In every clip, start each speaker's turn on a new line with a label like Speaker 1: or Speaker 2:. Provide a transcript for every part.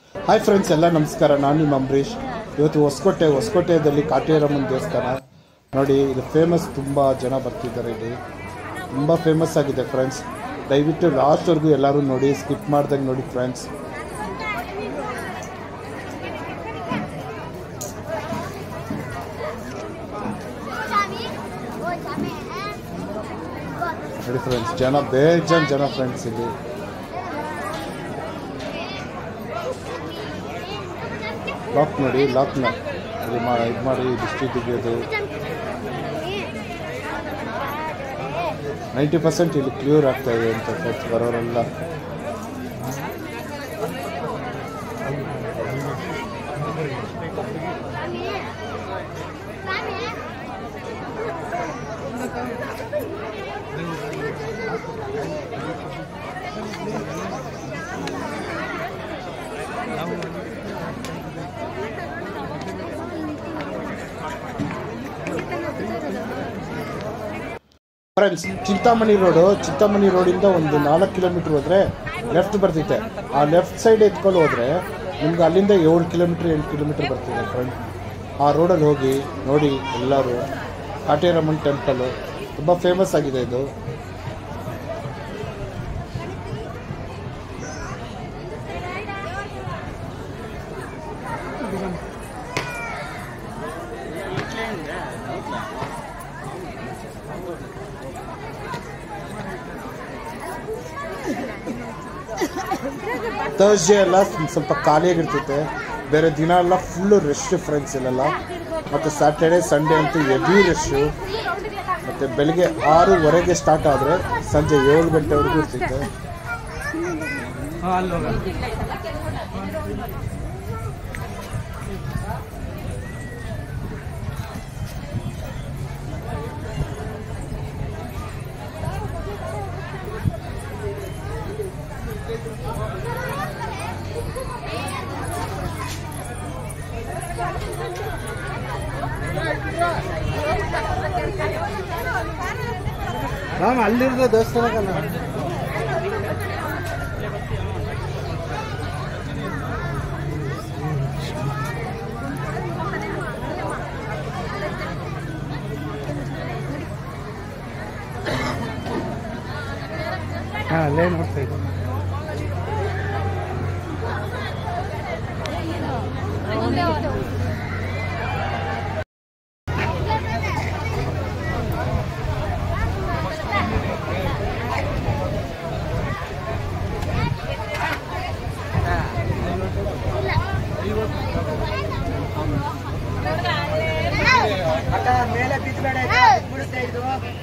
Speaker 1: Hi friends ಎಲ್ಲ ನಮಸ್ಕಾರ ನಾನು ನಿಮ್ಮ ಅಂಬರೀಷ್ ಇವತ್ತು ಹೊಸಕೋಟೆ ಹೊಸಕೋಟೆಯಲ್ಲಿ ಕಾಟೇರಮ್ಮನ ದೇವಸ್ಥಾನ ನೋಡಿ ಇದು ಫೇಮಸ್ ತುಂಬ ಜನ ಬರ್ತಿದ್ದಾರೆ ಇಲ್ಲಿ ತುಂಬ ಫೇಮಸ್ ಆಗಿದೆ ಫ್ರೆಂಡ್ಸ್ ದಯವಿಟ್ಟು ಲಾಸ್ಟ್ವರೆಗೂ ಎಲ್ಲರೂ ನೋಡಿ ಸ್ಕಿಪ್ ಮಾಡ್ದಂಗೆ ನೋಡಿ ಫ್ರೆಂಡ್ಸ್ ನೋಡಿ ಫ್ರೆಂಡ್ಸ್ ಜನ ಬೇಜಾನ್ ಜನ ಫ್ರೆಂಡ್ಸ್ ಇಲ್ಲಿ ಲಾಕ್ ನೋಡಿ ಲಾಕ್ನ ಇದು ಮಾ ಇದು ಮಾಡಿ ದಿಷ್ಟಿ ತೆಗೆಯೋದು ನೈಂಟಿ ಪರ್ಸೆಂಟ್ ಇಲ್ಲಿ ಕ್ಲಿಯರ್ ಆಗ್ತಾ ಇದೆ ಅಂತ ಫ್ರೆಂಡ್ಸ್ ಬರೋರೆಲ್ಲ ಫ್ರೆಂಡ್ಸ್ ಚಿಂತಾಮಣಿ ರೋಡು ಚಿಂತಾಮಣಿ ರೋಡಿಂದ ಒಂದು ನಾಲ್ಕು ಕಿಲೋಮೀಟ್ರ್ ಹೋದರೆ ಲೆಫ್ಟ್ ಬರ್ತೈತೆ ಆ ಲೆಫ್ಟ್ ಸೈಡ್ ಎತ್ಕೊಂಡು ಹೋದರೆ ನಿಮ್ಗೆ ಅಲ್ಲಿಂದ ಏಳು ಕಿಲೋಮೀಟ್ರ್ ಎಂಟು ಕಿಲೋಮೀಟ್ರ್ ಬರ್ತಿದೆ ಫ್ರೆಂಡ್ ಆ ರೋಡಲ್ಲಿ ಹೋಗಿ ನೋಡಿ ಎಲ್ಲರೂ ಕಾಟೇರಮ್ಮನ ಟೆಂಪಲು ತುಂಬ ಫೇಮಸ್ ಆಗಿದೆ ಇದು ಥರ್ಸ್ಡೇ ಎಲ್ಲ ಒಂದ್ ಸ್ವಲ್ಪ ಖಾಲಿಯಾಗಿರ್ತೈತೆ ಬೇರೆ ದಿನ ಎಲ್ಲ ಫುಲ್ಲು ರಶ್ ಫ್ರೆಂಡ್ಸ್ ಇಲ್ಲೆಲ್ಲ ಮತ್ತು ಸ್ಯಾಟರ್ಡೆ ಸಂಡೇ ಅಂತೂ ಹೆವಿ ರಶ್ಶು ಮತ್ತು ಬೆಳಿಗ್ಗೆ ಆರೂವರೆಗೆ ಸ್ಟಾರ್ಟ್ ಆದರೆ ಸಂಜೆ ಏಳು ಗಂಟೆವರೆಗೂ ಇರ್ತೈತೆ
Speaker 2: ನಾನು ಅಲ್ಲಿರೋ ದೇವಸ್ಥಾನಕ್ಕಲ್ಲ ಹಾಂ ಅಲ್ಲೇ ನೋಡ್ತಾ ಇದ್ದೀನಿ ಅಕ್ಕ ಮೇಲೆ ಬಿದ್ಬೇಡ ಬಿಡುತ್ತೆ ಇದು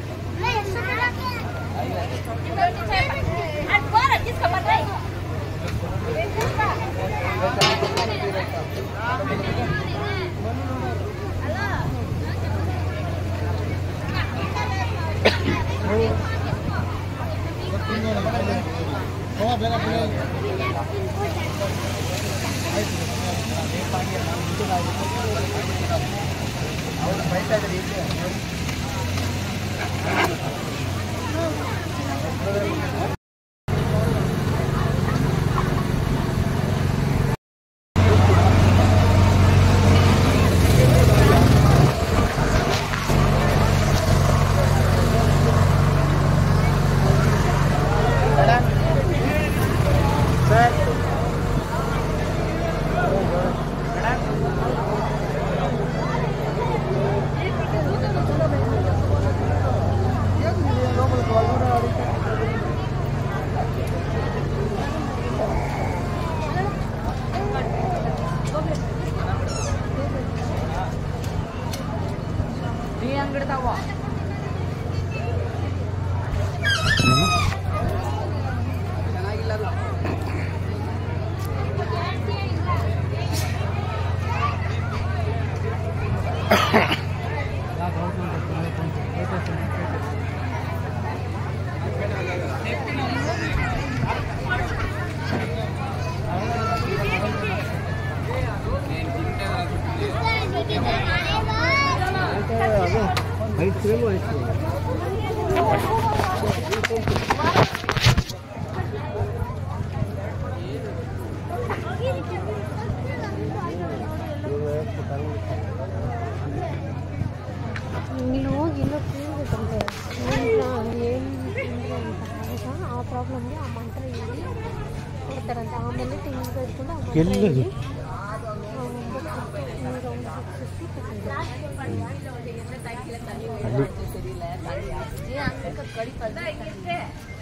Speaker 2: ಸರ್ ಐದು ಕಿಲೋ ಆಯ್ತು
Speaker 3: ಹೋಗಿ ನೀನು ಹೋಗಿ ಇನ್ನೂ ಕೇಳಬೇಕಂತೆ ಏನು ತೊಂದರೆ ಅಂತ ಆವಾಗ ಆ ಪ್ರಾಬ್ಲಮ್ಗೆ ಆ ಮಂತ್ರ ಹೇಳಿ ಕೊಡ್ತಾರಂತೆ ಆಮೇಲೆ ತಿಂಗಳು ಇಟ್ಕೊಂಡು ಆ ಮಂತ್ರ
Speaker 1: ಎಲ್ಲಿದು?
Speaker 3: ಹೇಳಿ ಆ ಒಂಬತ್ತು ನೂರ ಒಂಬತ್ತು ಸಿಕ್ಸ್ಟಿ
Speaker 1: ಅಲ್ಲಿ
Speaker 3: ಕಟ್ಟಿ